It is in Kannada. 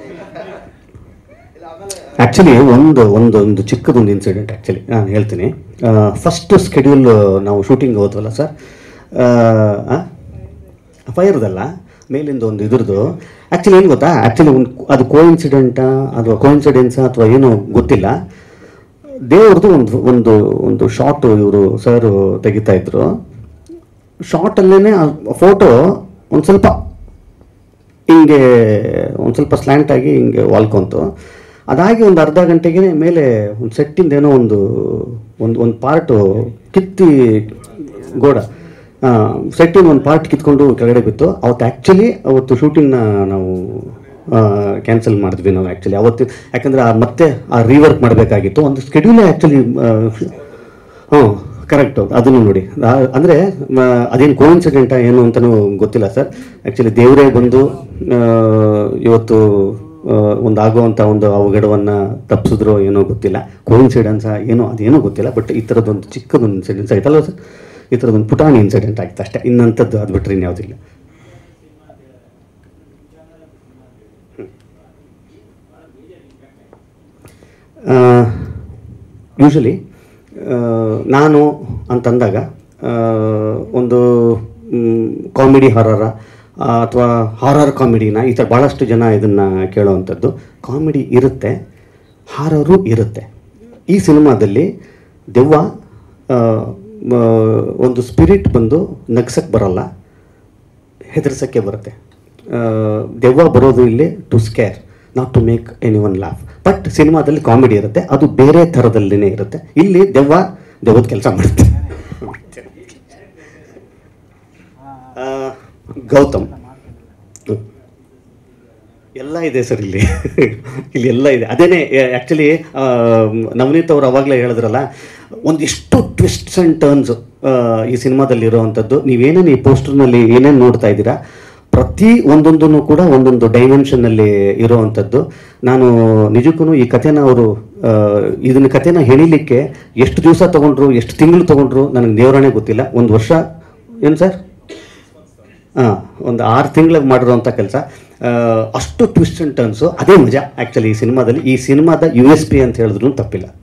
ಆ್ಯಕ್ಚುಲಿ ಒಂದು ಒಂದು ಒಂದು ಚಿಕ್ಕದೊಂದು ಇನ್ಸಿಡೆಂಟ್ ಆ್ಯಕ್ಚುಲಿ ನಾನು ಹೇಳ್ತೀನಿ ಫಸ್ಟ್ ಸ್ಕೆಡ್ಯೂಲ್ ನಾವು ಶೂಟಿಂಗ್ ಹೋದ್ವಲ್ಲ ಸರ್ ಫೈರ್ದಲ್ಲ ಮೇಲಿಂದ ಒಂದು ಇದ್ರದ್ದು ಆ್ಯಕ್ಚುಲಿ ಏನು ಗೊತ್ತಾ ಆ್ಯಕ್ಚುಲಿ ಒಂದು ಅದು ಕೋ ಇನ್ಸಿಡೆಂಟಾ ಅಥವಾ ಕೋ ಇನ್ಸಿಡೆನ್ಸಾ ಅಥವಾ ಏನೋ ಗೊತ್ತಿಲ್ಲ ದೇವ್ರದ್ದು ಒಂದು ಒಂದು ಒಂದು ಶಾರ್ಟ್ ಇವರು ಸರ್ ತೆಗಿತಾ ಇದ್ರು ಶಾರ್ಟಲ್ಲೇ ಫೋಟೋ ಒಂದು ಸ್ವಲ್ಪ ಹಿಂಗೆ ಒಂದು ಸ್ವಲ್ಪ ಸ್ಲ್ಯಾಂಟ್ ಆಗಿ ಹಿಂಗೆ ವಾಲ್ಕೊಂತು ಅದಾಗಿ ಒಂದು ಅರ್ಧ ಗಂಟೆಗೆ ಮೇಲೆ ಒಂದು ಸೆಟ್ಟಿಂದ ಏನೋ ಒಂದು ಒಂದು ಒಂದು ಪಾರ್ಟು ಕಿತ್ತಿ ಗೋಡ ಸೆಟ್ಟಿನ ಒಂದು ಪಾರ್ಟ್ ಕಿತ್ಕೊಂಡು ಕೆಳಗಡೆ ಬಿತ್ತು ಅವತ್ತು ಆ್ಯಕ್ಚುಲಿ ಅವತ್ತು ಶೂಟಿಂಗ್ನ ನಾವು ಕ್ಯಾನ್ಸಲ್ ಮಾಡಿದ್ವಿ ನಾವು ಆ್ಯಕ್ಚುಲಿ ಅವತ್ತು ಯಾಕಂದರೆ ಆ ಮತ್ತೆ ಆ ರೀವರ್ಕ್ ಮಾಡಬೇಕಾಗಿತ್ತು ಒಂದು ಸ್ಕೆಡ್ಯೂಲೇ ಆ್ಯಕ್ಚುಲಿ ಹ್ಞೂ ಕರೆಕ್ಟ್ ಅದನ್ನು ನೋಡಿ ಆ- ಅಂದ್ರೆ ಮ, ಅದೇನು ಕೋಇನ್ಸಿಡೆಂಟಾ ಏನು ಅಂತಲೂ ಗೊತ್ತಿಲ್ಲ ಸರ್ ಆ್ಯಕ್ಚುಲಿ ದೇವರೇ ಬಂದು ಆ, ಇವತ್ತು ಆ, ಒಂದು ಆಗುವಂಥ ಒಂದು ಅವಘಡವನ್ನು ತಪ್ಪಿಸಿದ್ರೋ ಏನೋ ಗೊತ್ತಿಲ್ಲ ಕೋಇನ್ಸಿಡೆನ್ಸಾ ಏನೋ ಅದೇನೋ ಗೊತ್ತಿಲ್ಲ ಬಟ್ ಈ ಥರದ್ದೊಂದು ಚಿಕ್ಕದೊಂದು ಇನ್ಸಿಡೆನ್ಸ್ ಆಯ್ತಲ್ಲ ಸರ್ ಈ ಥರದೊಂದು ಪುಟಾಣಿ ಇನ್ಸಿಡೆಂಟ್ ಆಯ್ತು ಅಷ್ಟೇ ಇನ್ನಂಥದ್ದು ಅದು ಬಿಟ್ಟರೆ ಇನ್ಯಾವುದಿಲ್ಲ ಯೂಶಲಿ ನಾನು ಅಂತಂದಾಗ ಆ, ಒಂದು ಕಾಮಿಡಿ ಹಾರರ ಅಥವಾ ಹಾರರ್ ಕಾಮಿಡಿನ ಈ ಥರ ಭಾಳಷ್ಟು ಜನ ಇದನ್ನು ಕೇಳೋವಂಥದ್ದು ಕಾಮಿಡಿ ಇರುತ್ತೆ ಹಾರರು ಇರುತ್ತೆ ಈ ಸಿನಿಮಾದಲ್ಲಿ ದೆವ್ವ ಆ, ಮ, ಒಂದು ಸ್ಪಿರಿಟ್ ಬಂದು ನಗ್ಸಕ್ಕೆ ಬರಲ್ಲ ಹೆದರ್ಸಕ್ಕೆ ಬರುತ್ತೆ ಆ, ದೆವ್ವ ಬರೋದು ಇಲ್ಲಿ to scare not to make anyone laugh but ಸಿನಿಮಾದಲ್ಲಿ ಕಾಮಿಡಿ ಇರುತ್ತೆ ಅದು ಬೇರೆ ಥರದಲ್ಲಿನೇ ಇರುತ್ತೆ ಇಲ್ಲಿ ದೆವ್ವ ದೆವ್ವದ ಕೆಲಸ ಮಾಡುತ್ತೆ ಆ, ಗೌತಮ್ ಎಲ್ಲ ಇದೆ ಸರ್ ಇಲ್ಲಿ ಇಲ್ಲಿ ಎಲ್ಲ ಇದೆ ಅದೇನೇ ಆ್ಯಕ್ಚುಲಿ ನವನೀತ್ ಅವರು ಅವಾಗಲೇ ಹೇಳಿದ್ರಲ್ಲ ಒಂದಿಷ್ಟು ಟ್ವಿಸ್ಟ್ಸ್ ಆ್ಯಂಡ್ ಟರ್ನ್ಸ್ ಈ ಸಿನಿಮಾದಲ್ಲಿ ಇರೋವಂಥದ್ದು ನೀವೇನೇನು ಈ ಪೋಸ್ಟರ್ನಲ್ಲಿ ಏನೇನು ನೋಡ್ತಾ ಇದ್ದೀರಾ ಪ್ರತಿ ಒಂದೊಂದನ್ನು ಕೂಡ ಒಂದೊಂದು ಡೈಮೆನ್ಷನ್ನಲ್ಲಿ ಇರೋವಂಥದ್ದು ನಾನು ನಿಜಕ್ಕೂ ಈ ಕಥೆನ ಅವರು ಇದನ್ನ ಕಥೆನ ಹೆಣಿಲಿಕ್ಕೆ ಎಷ್ಟು ದಿವಸ ತೊಗೊಂಡ್ರು ಎಷ್ಟು ತಿಂಗಳು ತೊಗೊಂಡ್ರು ನನಗೆ ದೇವರಾಣೆ ಗೊತ್ತಿಲ್ಲ ಒಂದು ವರ್ಷ ಏನು ಸರ್ ಹಾಂ ಒಂದು ಆರು ತಿಂಗಳಿಗೆ ಮಾಡಿರೋಂಥ ಕೆಲಸ ಅಷ್ಟು ಟ್ವಿಸ್ಟ್ ಆ್ಯಂಡ್ ಟರ್ನ್ಸು ಅದೇ ಮಜಾ ಆ್ಯಕ್ಚುಲಿ ಈ ಸಿನಿಮಾದಲ್ಲಿ ಈ ಸಿನಿಮಾದ ಯು ಎಸ್ ಪಿ ಅಂತ ಹೇಳಿದ್ರು ತಪ್ಪಿಲ್ಲ